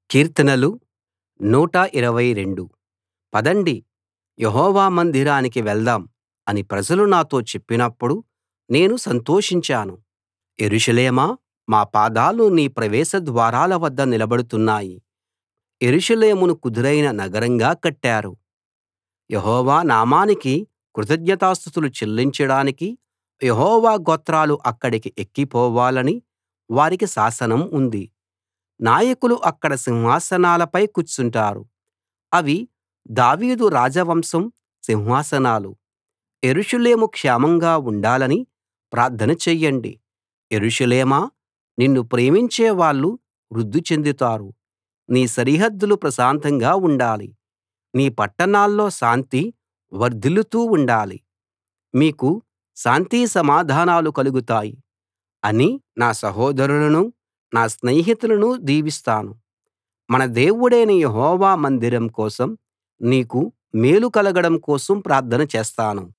కీర్తనలు 122 పదండి యెహోవా మందిరానికి వెళ్దాం అని ప్రజలు నాతో చెప్పినప్పుడు నేను సంతోషించాను యెరూషలేమా మా పాదాలు నీ ప్రవేశ ద్వారాల వద్ద నిలబడుతున్నాయి యెరూషలేమును కుదురైన నగరంగా కట్టారు యెహోవా నామానికి కృతజ్ఞతాస్తుతులు చెల్లించడానికి యెహోవా గోత్రాలు అక్కడికి ఎక్కిపోవాలని వారికి శాసనం ఉంది నాయకులు అక్కడ సింహాసనాలపై కూర్చుంటారు అవి దావీదు రాజవంశం సింహాసనాలు యెరూషలేము క్షేమంగా ఉండాలని ప్రార్థన చెయ్యండి యెరూషలేమా నిన్ను ప్రేమించే వాళ్ళు వృద్ధి చెందుతారు నీ సరిహద్దులు ప్రశాంతంగా ఉండాలి నీ పట్టణాల్లో శాంతి వర్ధిల్లుతూ ఉండాలి మీకు శాంతి సమాధానాలు కలుగుతాయి అని నా సహోదరులను నా స్నేహితులను దీవిస్తాను మన దేవుడైన యెహోవా మందిరం కోసం నీకు మేలు కలగడం కోసం ప్రార్థన చేస్తాను